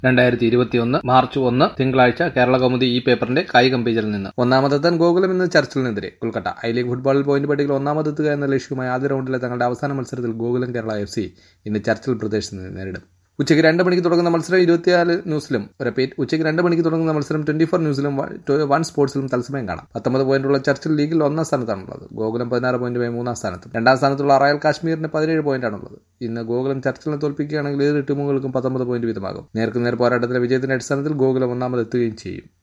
രണ്ടായിരത്തി ഇരുപത്തിയൊന്ന് മാർച്ച് ഒന്ന് തിങ്കളാഴ്ച കേരള കൗമുദി ഈ പേപ്പറിന്റെ കായികം പേജിൽ നിന്ന് ഒന്നാമതെത്താൻ ഗോകുലം ഇന്ന് ചർച്ചിലിനെതിരെ കൊൽക്കത്ത ഐ ലീഗ് ഫുട്ബോളിൽ പോയിന്റ് പട്ടികയിൽ ഒന്നാമതെത്തുക എന്ന ലക്ഷ്യവുമായി ആദ്യ റൗണ്ടിലെ തങ്ങളുടെ അവസാന മത്സരത്തിൽ ഗോകുലം കേരള എഫ് സി ഇന്ന് ചർച്ചിൽ പ്രദേശത്ത് നേരിടും ഉച്ചയ്ക്ക് രണ്ട് മണിക്ക് തുടങ്ങുന്ന മത്സരം ഇരുപത്തിനാല് ന്യൂസിലും റിപ്പീറ്റ് ഉച്ചയ്ക്ക് രണ്ട് മണിക്ക് തുടങ്ങുന്ന മത്സരം ട്വന്റി ഫോർ ന്യൂസിലും വൺ സ്പോർട്സിലും തത്സമയം കാണാം പത്തൊമ്പത് പോയിന്റുള്ള ചർച്ചിൽ ലീഗിൽ ഒന്നാം സ്ഥാനത്താണുള്ളത് ഗോകുലം പതിനാറ് പോയിന്റുമായി മൂന്നാം സ്ഥാനത്തും രണ്ടാം സ്ഥാനത്തുള്ള റയൽ കാശ്മീരിന് പതിനേഴ് പോയിന്റാണുള്ളത് ഇന്ന് ഗോകുലം ചർച്ചിലിനെ തോൽപ്പിക്കുകയാണെങ്കിൽ ഇരു ടീമുകൾക്കും പത്തൊമ്പത് പോയിന്റ് വീതമാകും നേർക്കുനേർ പോരാട്ടത്തിലെ വിജയത്തിന്റെ അടിസ്ഥാനത്തിൽ ഗോകുലം ഒന്നാമത് എത്തുകയും ചെയ്യും